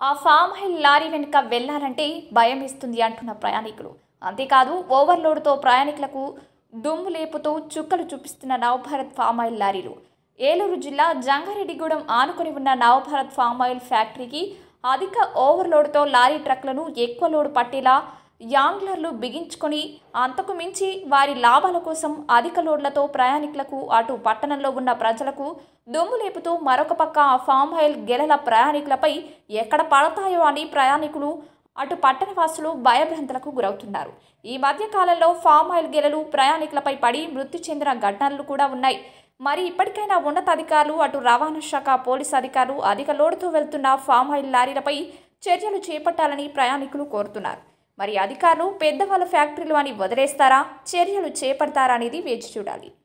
ఆ palm oil lorry వెనుక వెళ్లాలంటే భయం ఇస్తుంది అంటున్న ప్రయాణికులు అంతేకాదు ఓవర్లోడ్తో ప్రయాణికులకు దుమ్ము లేపుతూ చుక్కలు చూపిస్తున్న నవభారత్ ఫామ్ ఆయిల్ లారీలు ఏలూరు జిల్లా జంగారెడ్డిగూడెం ఆనుకొని ఉన్న నవభారత్ ఫామ్ ఆయిల్ ఫ్యాక్టరీకి అధిక ఓవర్లోడ్తో లారీ ట్రక్లను ఎక్కువ లోడ్ పట్టేలా యాంగ్లర్లు బిగించుకొని అంతకు మించి వారి లాభాల కోసం అధిక లోడ్లతో ప్రయాణికులకు అటు పట్టణంలో ఉన్న ప్రజలకు దుమ్ము లేపుతూ మరొక పక్క ఆ ఫామ్ ఆయిల్ గెలల ప్రయాణికులపై ఎక్కడ పడతాయో అని ప్రయాణికులు అటు పట్టణవాసులు భయభ్రాంతులకు గురవుతున్నారు ఈ మధ్య కాలంలో ఫామ్ ఆయిల్ గెలలు ప్రయాణికులపై పడి మృతి చెందిన ఘటనలు కూడా ఉన్నాయి మరి ఇప్పటికైనా ఉన్నతాధికారులు అటు రవాణా శాఖ పోలీసు అధికారులు అధిక లోడుతో వెళ్తున్న ఫామ్ ఆయిల్ లారీలపై చర్యలు చేపట్టాలని ప్రయాణికులు కోరుతున్నారు మరి అధికారులు పెద్దవాళ్ళ ఫ్యాక్టరీలు అని వదిలేస్తారా చర్యలు చేపడతారా అనేది వేచి చూడాలి